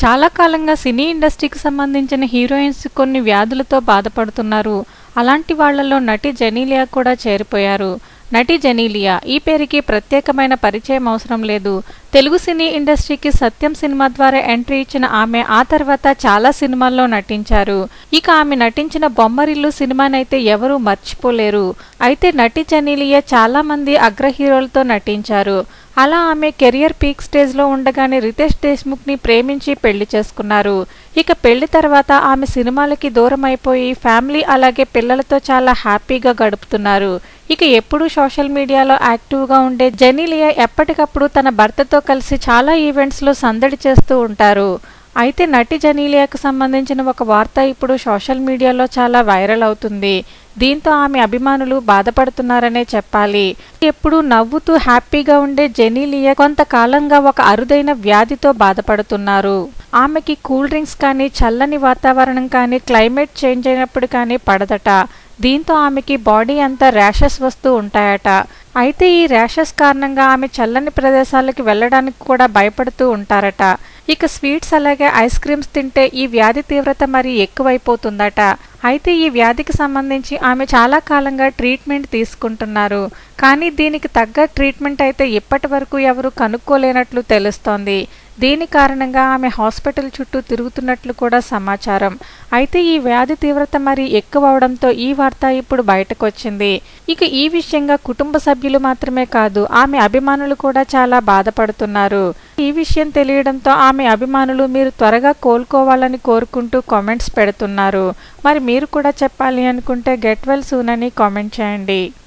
చాలా కాలంగా సినీ ఇండస్ట్రీకి సంబంధించిన హీరోయిన్స్ కొన్ని వ్యాధులతో బాధపడుతున్నారు అలాంటి వాళ్లలో నటి జెనీలియా కూడా చేరిపోయారు నటి జెనీలియా ఈ పేరుకి ప్రత్యేకమైన పరిచయం అవసరం లేదు తెలుగు సినీ ఇండస్ట్రీకి సత్యం సినిమా ద్వారా ఎంట్రీ ఇచ్చిన ఆమె ఆ తర్వాత చాలా సినిమాల్లో నటించారు ఇక ఆమె నటించిన బొమ్మరిల్లు సినిమానైతే ఎవరూ మర్చిపోలేరు అయితే నటి జెనీలియా చాలా మంది అగ్ర హీరోలతో నటించారు అలా ఆమె కెరియర్ పీక్ స్టేజ్లో ఉండగానే రితేష్ దేశ్ముఖ్ని ప్రేమించి పెళ్లి చేసుకున్నారు ఇక పెళ్లి తర్వాత ఆమె సినిమాలకి దూరం అయిపోయి ఫ్యామిలీ అలాగే పిల్లలతో చాలా హ్యాపీగా గడుపుతున్నారు ఇక ఎప్పుడూ సోషల్ మీడియాలో యాక్టివ్గా ఉండే జెనీలియా ఎప్పటికప్పుడు తన భర్తతో కలిసి చాలా ఈవెంట్స్లో సందడి చేస్తూ ఉంటారు అయితే నటి జనీలియాకు సంబంధించిన ఒక వార్త ఇప్పుడు సోషల్ మీడియాలో చాలా వైరల్ అవుతుంది దీంతో ఆమె అభిమానులు బాధపడుతున్నారనే చెప్పాలి ఎప్పుడు నవ్వుతూ హ్యాపీగా ఉండే జెనీలియా కొంతకాలంగా ఒక అరుదైన వ్యాధితో బాధపడుతున్నారు ఆమెకి కూల్ డ్రింక్స్ కానీ చల్లని వాతావరణం కానీ క్లైమేట్ చేంజ్ అయినప్పుడు కానీ పడదట దీంతో ఆమెకి బాడీ అంతా ర్యాషెస్ వస్తూ ఉంటాయట అయితే ఈ ర్యాషెస్ కారణంగా ఆమె చల్లని ప్రదేశాలకు వెళ్ళడానికి కూడా భయపడుతూ ఉంటారట ఇక స్వీట్స్ అలాగే ఐస్ క్రీమ్స్ తింటే ఈ వ్యాధి తీవ్రత మరి ఎక్కువైపోతుందట అయితే ఈ వ్యాధికి సంబంధించి ఆమె చాలా కాలంగా ట్రీట్మెంట్ తీసుకుంటున్నారు కానీ దీనికి తగ్గ ట్రీట్మెంట్ అయితే ఇప్పటి వరకు ఎవరు కనుక్కోలేనట్లు తెలుస్తోంది దీని కారణంగా ఆమె హాస్పిటల్ చుట్టూ తిరుగుతున్నట్లు కూడా సమాచారం అయితే ఈ వ్యాధి తీవ్రత మరి ఎక్కువ అవడంతో ఈ వార్త ఇప్పుడు బయటకు వచ్చింది ఇక ఈ విషయంగా కుటుంబ సభ్యులు మాత్రమే కాదు ఆమె అభిమానులు కూడా చాలా బాధపడుతున్నారు ఈ విషయం తెలియడంతో ఆమె అభిమానులు మీరు త్వరగా కోలుకోవాలని కోరుకుంటూ కామెంట్స్ పెడుతున్నారు మరి మీరు కూడా చెప్పాలి అనుకుంటే గెట్ వెల్ సూన్ అని కామెంట్ చేయండి